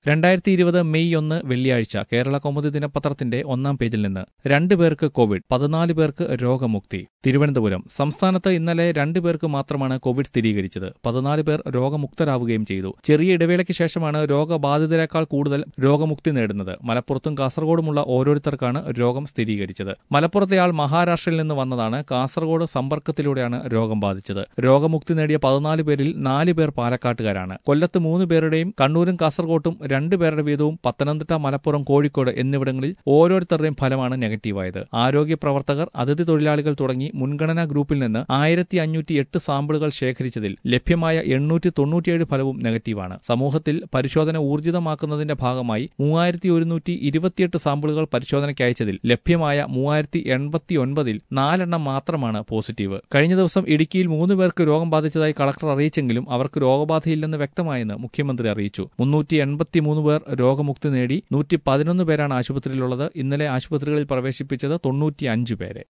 രണ്ടായിരത്തി ഇരുപത് മെയ് ഒന്ന് വെള്ളിയാഴ്ച കേരള കൗമുദി ദിനപത്രത്തിന്റെ ഒന്നാം പേജിൽ നിന്ന് രണ്ടു പേർക്ക് കോവിഡ് പതിനാല് പേർക്ക് രോഗമുക്തി തിരുവനന്തപുരം സംസ്ഥാനത്ത് ഇന്നലെ രണ്ടു പേർക്ക് മാത്രമാണ് കോവിഡ് സ്ഥിരീകരിച്ചത് പതിനാല് പേർ രോഗമുക്തരാവുകയും ചെയ്തു ചെറിയ ഇടവേളയ്ക്ക് ശേഷമാണ് രോഗബാധിതരെക്കാൾ കൂടുതൽ രോഗമുക്തി നേടുന്നത് മലപ്പുറത്തും കാസർഗോഡുമുള്ള ഓരോരുത്തർക്കാണ് രോഗം സ്ഥിരീകരിച്ചത് മലപ്പുറത്തെയാൾ മഹാരാഷ്ട്രയിൽ നിന്ന് വന്നതാണ് കാസർഗോഡ് സമ്പർക്കത്തിലൂടെയാണ് രോഗം ബാധിച്ചത് രോഗമുക്തി നേടിയ പതിനാല് പേരിൽ നാല് പേർ പാലക്കാട്ടുകാരാണ് കൊല്ലത്ത് മൂന്ന് പേരുടെയും കണ്ണൂരും കാസർഗോട്ടും രണ്ട് പേരുടെ വീതവും പത്തനംതിട്ട മലപ്പുറം കോഴിക്കോട് എന്നിവിടങ്ങളിൽ ഓരോരുത്തരുടെയും ഫലമാണ് നെഗറ്റീവായത് ആരോഗ്യ പ്രവർത്തകർ അതിഥി തൊഴിലാളികൾ തുടങ്ങി മുൻഗണനാ ഗ്രൂപ്പിൽ നിന്ന് ആയിരത്തി അഞ്ഞൂറ്റി എട്ട് സാമ്പിളുകൾ ശേഖരിച്ചതിൽ ലഭ്യമായ എണ്ണൂറ്റി തൊണ്ണൂറ്റിയേഴ് ഫലവും നെഗറ്റീവാണ് സമൂഹത്തിൽ പരിശോധന ഊർജിതമാക്കുന്നതിന്റെ ഭാഗമായി മൂവായിരത്തി ഒരുന്നൂറ്റി ഇരുപത്തിയെട്ട് സാമ്പിളുകൾ പരിശോധനയ്ക്ക് അയച്ചതിൽ ലഭ്യമായ മൂവായിരത്തി എൺപത്തി ഒൻപതിൽ നാലെണ്ണം മാത്രമാണ് പോസിറ്റീവ് കഴിഞ്ഞ ദിവസം ഇടുക്കിയിൽ മൂന്ന് പേർക്ക് രോഗം ബാധിച്ചതായി കളക്ടർ അറിയിച്ചെങ്കിലും അവർക്ക് രോഗബാധയില്ലെന്ന് വ്യക്തമായെന്ന് മുഖ്യമന്ത്രി അറിയിച്ചു മുന്നൂറ്റി എൺപത്തിമൂന്ന് പേർ രോഗമുക്തി നേടി നൂറ്റി പതിനൊന്ന് പേരാണ് ആശുപത്രിയിലുള്ളത് ഇന്നലെ ആശുപത്രികളിൽ പ്രവേശിപ്പിച്ചത് തൊണ്ണൂറ്റിയഞ്ച് പേരെ